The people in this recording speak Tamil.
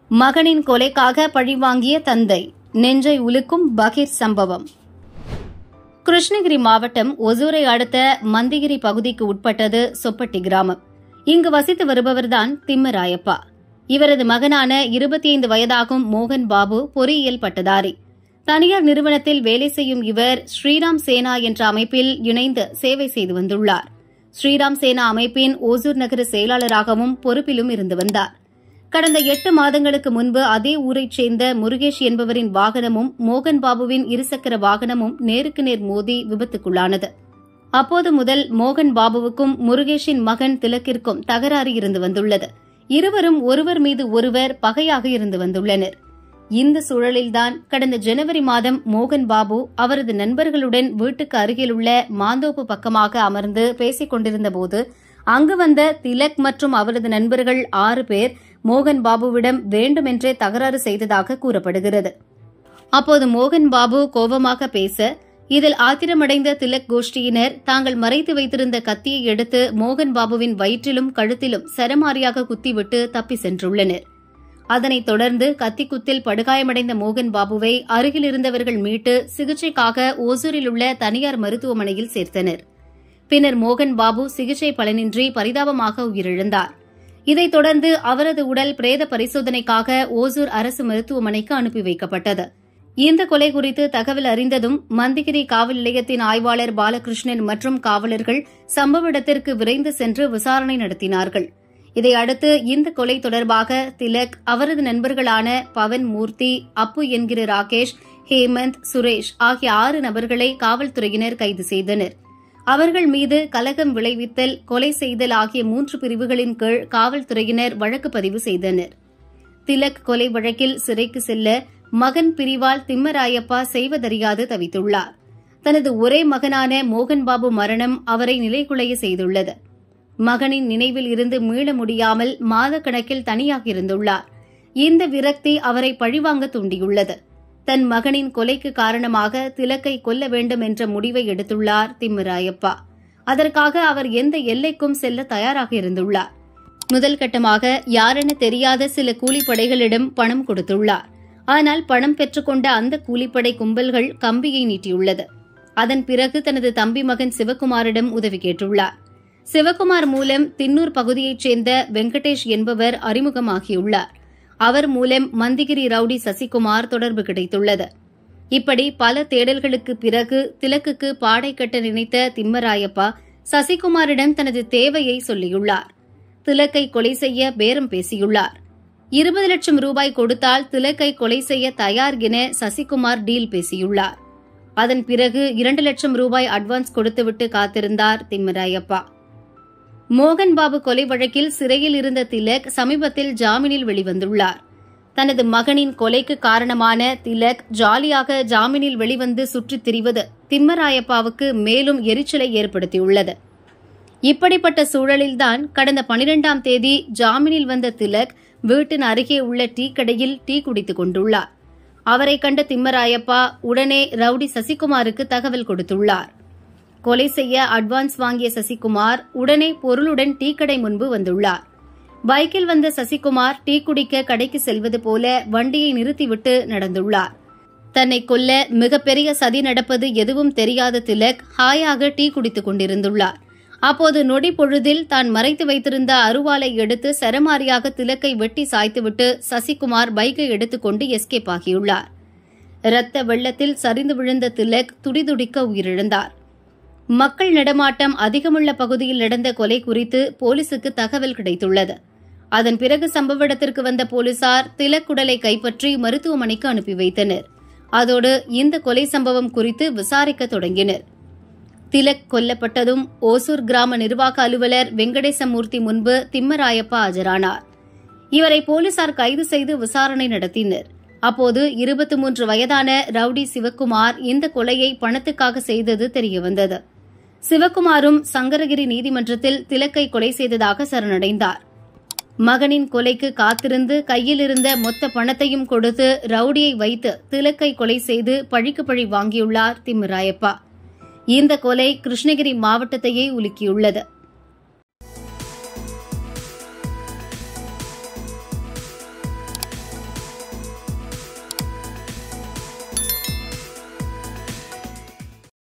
மகனின் கொலைக்காக பழிவாங்கிய தந்தை நெஞ்சை உலுக்கும் பகீர் சம்பவம் கிருஷ்ணகிரி மாவட்டம் ஒசூரை அடுத்த மந்திகிரி பகுதிக்கு உட்பட்டது சொப்பட்டி கிராமம் இங்கு வசித்து வருபவர்தான் திம்மராயப்பா இவரது மகனான இருபத்தி ஐந்து வயதாகும் மோகன் பாபு பொறியியல் பட்டதாரி தனியார் நிறுவனத்தில் வேலை செய்யும் இவர் ஸ்ரீராம் சேனா என்ற அமைப்பில் இணைந்து சேவை செய்து வந்துள்ளார் ஸ்ரீராம் சேனா அமைப்பின் ஓசூர் நகர செயலாளராகவும் பொறுப்பிலும் இருந்து வந்தார் கடந்த எட்டு மாதங்களுக்கு முன்பு அதே ஊரைச் சேர்ந்த முருகேஷ் என்பவரின் வாகனமும் மோகன் பாபுவின் இருசக்கர வாகனமும் நேருக்கு நேர் மோதி விபத்துக்குள்ளானது அப்போது முதல் மோகன் பாபுவுக்கும் முருகேஷின் மகன் திலக்கிற்கும் தகராறு இருந்து வந்துள்ளது இருவரும் ஒருவர் மீது ஒருவர் பகையாக இருந்து வந்துள்ளனர் இந்த சூழலில்தான் கடந்த ஜனவரி மாதம் மோகன் பாபு அவரது நண்பர்களுடன் வீட்டுக்கு அருகிலுள்ள மாந்தோப்பு பக்கமாக அமர்ந்து பேசிக் கொண்டிருந்தபோது அங்கு வந்த திலக் மற்றும் அவரது நண்பர்கள் ஆறு பேர் மோகன் பாபுவிடம் வேண்டுமென்றே தகராறு செய்ததாக கூறப்படுகிறது அப்போது மோகன் பாபு கோபமாக பேச இதில் ஆத்திரமடைந்த திலக் கோஷ்டியினர் தாங்கள் மறைத்து வைத்திருந்த கத்தியை எடுத்து மோகன் பாபுவின் வயிற்றிலும் கழுத்திலும் சரமாரியாக குத்திவிட்டு தப்பி சென்றுள்ளனர் அதனைத் தொடர்ந்து கத்திக்குத்தில் படுகாயமடைந்த மோகன் பாபுவை அருகில் இருந்தவர்கள் மீட்டு சிகிச்சைக்காக ஓசூரில் உள்ள தனியார் மருத்துவமனையில் சேர்த்தனர் பின்னர் மோகன் பாபு சிகிச்சை பலனின்றி பரிதாபமாக உயிரிழந்தார் இதைத் தொடர்ந்து அவரது உடல் பிரேத பரிசோதனைக்காக ஓசூர் அரசு மருத்துவமனைக்கு அனுப்பி வைக்கப்பட்டது இந்த கொலை குறித்து தகவல் அறிந்ததும் மந்திகிரி காவல் நிலையத்தின் ஆய்வாளர் பாலகிருஷ்ணன் மற்றும் காவலர்கள் சம்பவ இடத்திற்கு விரைந்து சென்று விசாரணை நடத்தினார்கள் இதையடுத்து இந்த கொலை தொடர்பாக திலக் அவரது நண்பர்களான பவன் மூர்த்தி அப்பு என்கிற ராகேஷ் ஹேமந்த் சுரேஷ் ஆகிய ஆறு நபர்களை காவல்துறையினர் கைது செய்தனர் அவர்கள் மீது கலகம் விளைவித்தல் கொலை செய்தல் ஆகிய மூன்று பிரிவுகளின் கீழ் காவல்துறையினர் வழக்கு பதிவு செய்தனர் திலக் கொலை வழக்கில் சிறைக்கு செல்ல மகன் பிரிவால் திம்மராயப்பா செய்வதறியாது தவித்துள்ளார் தனது ஒரே மகனான மோகன் பாபு மரணம் அவரை நிலைகுலைய செய்துள்ளது மகனின் நினைவில் இருந்து மீள முடியாமல் மாதக்கணக்கில் தனியாகியிருந்துள்ளார் இந்த விரக்தி அவரை பழிவாங்க தூண்டியுள்ளது தன் மகனின் கொலைக்கு காரணமாக திலக்கை கொல்ல வேண்டும் என்ற முடிவை எடுத்துள்ளார் திம்மராயப்பா அதற்காக அவர் எந்த எல்லைக்கும் செல்ல தயாராக இருந்துள்ளார் முதல் கட்டமாக யாரென தெரியாத சில கூலிப்படைகளிடம் பணம் கொடுத்துள்ளார் ஆனால் பணம் பெற்றுக்கொண்ட அந்த கூலிப்படை கும்பல்கள் கம்பியை நீட்டியுள்ளது அதன் பிறகு தனது தம்பி மகன் சிவகுமாரிடம் உதவி கேட்டுள்ளார் சிவகுமார் மூலம் தின்னூர் பகுதியைச் சேர்ந்த வெங்கடேஷ் என்பவர் அறிமுகமாகியுள்ளார் அவர் மூலம் மந்திகிரி ரவுடி சசிகுமார் தொடர்பு கிடைத்துள்ளது இப்படி பல தேடல்களுக்கு பிறகு திலக்குக்கு பாடை கட்ட நினைத்த திம்மராயப்பா சசிகுமாரிடம் தனது தேவையை சொல்லியுள்ளார் திலக்கை கொலை செய்ய பேரம் பேசியுள்ளார் இருபது லட்சம் ரூபாய் கொடுத்தால் திலக்கை கொலை செய்ய தயார் என சசிகுமார் டீல் பேசியுள்ளார் அதன் பிறகு இரண்டு லட்சம் ரூபாய் அட்வான்ஸ் கொடுத்துவிட்டு காத்திருந்தார் திம்மராயப்பா மோகன் பாபு கொலை வழக்கில் சிறையில் இருந்த திலக் சமீபத்தில் ஜாமீனில் வெளிவந்துள்ளார் தனது மகனின் கொலைக்கு காரணமான திலக் ஜாலியாக ஜாமீனில் வெளிவந்து சுற்றித் திரிவது திம்மராயப்பாவுக்கு மேலும் எரிச்சலை ஏற்படுத்தியுள்ளது இப்படிப்பட்ட சூழலில்தான் கடந்த பனிரெண்டாம் தேதி ஜாமீனில் வந்த திலக் வீட்டின் அருகே உள்ள டீ கடையில் டீ குடித்துக் கொண்டுள்ளார் அவரை கண்ட திம்மராயப்பா உடனே ரவுடி சசிகுமாருக்கு தகவல் கொடுத்துள்ளார் கொலை செய்ய அட்வான்ஸ் வாங்கிய சசிகுமார் உடனே பொருளுடன் டீ கடை முன்பு வந்துள்ளார் பைக்கில் வந்த சசிகுமார் டீ குடிக்க கடைக்கு செல்வது போல வண்டியை நிறுத்திவிட்டு நடந்துள்ளார் தன்னை கொல்ல மிகப்பெரிய சதி நடப்பது எதுவும் தெரியாத திலக் ஹாயாக டீ குடித்துக் கொண்டிருந்துள்ளார் அப்போது நொடி பொழுதில் தான் மறைத்து வைத்திருந்த அருவாளை எடுத்து சரமாரியாக திலக்கை வெட்டி சாய்த்துவிட்டு சசிகுமார் பைக்கை எடுத்துக்கொண்டு எஸ்கேப் ஆகியுள்ளார் இரத்த வெள்ளத்தில் சரிந்து விழுந்த திலக் துடிதுடிக்க உயிரிழந்தார் மக்கள் நடமாட்டம் அதிகமுள்ள பகுதியில் நடந்த கொலை குறித்து போலீசுக்கு தகவல் கிடைத்துள்ளது அதன் பிறகு சம்பவ இடத்திற்கு வந்த போலீசார் திலக் உடலை கைப்பற்றி மருத்துவமனைக்கு அனுப்பி வைத்தனர் அதோடு இந்த கொலை சம்பவம் குறித்து விசாரிக்க தொடங்கினர் திலக் கொல்லப்பட்டதும் ஓசூர் கிராம நிர்வாக அலுவலர் வெங்கடேசமூர்த்தி முன்பு திம்மராயப்பா ஆஜரானார் இவரை போலீசார் கைது செய்து விசாரணை நடத்தினர் அப்போது இருபத்தி மூன்று வயதான ரவுடி சிவக்குமார் இந்த கொலையை பணத்துக்காக செய்தது தெரியவந்தது சிவக்குமாரும் சங்கரகிரி நீதிமன்றத்தில் திலக்கை கொலை செய்ததாக சரணடைந்தார் மகனின் கொலைக்கு காத்திருந்து கையில் இருந்த மொத்த பணத்தையும் கொடுத்து ரவுடியை வைத்து திலக்கை கொலை செய்து பழிக்கு பழி வாங்கியுள்ளார் திம்மராயப்பா இந்த கொலை கிருஷ்ணகிரி மாவட்டத்தையே உலுக்கியுள்ளது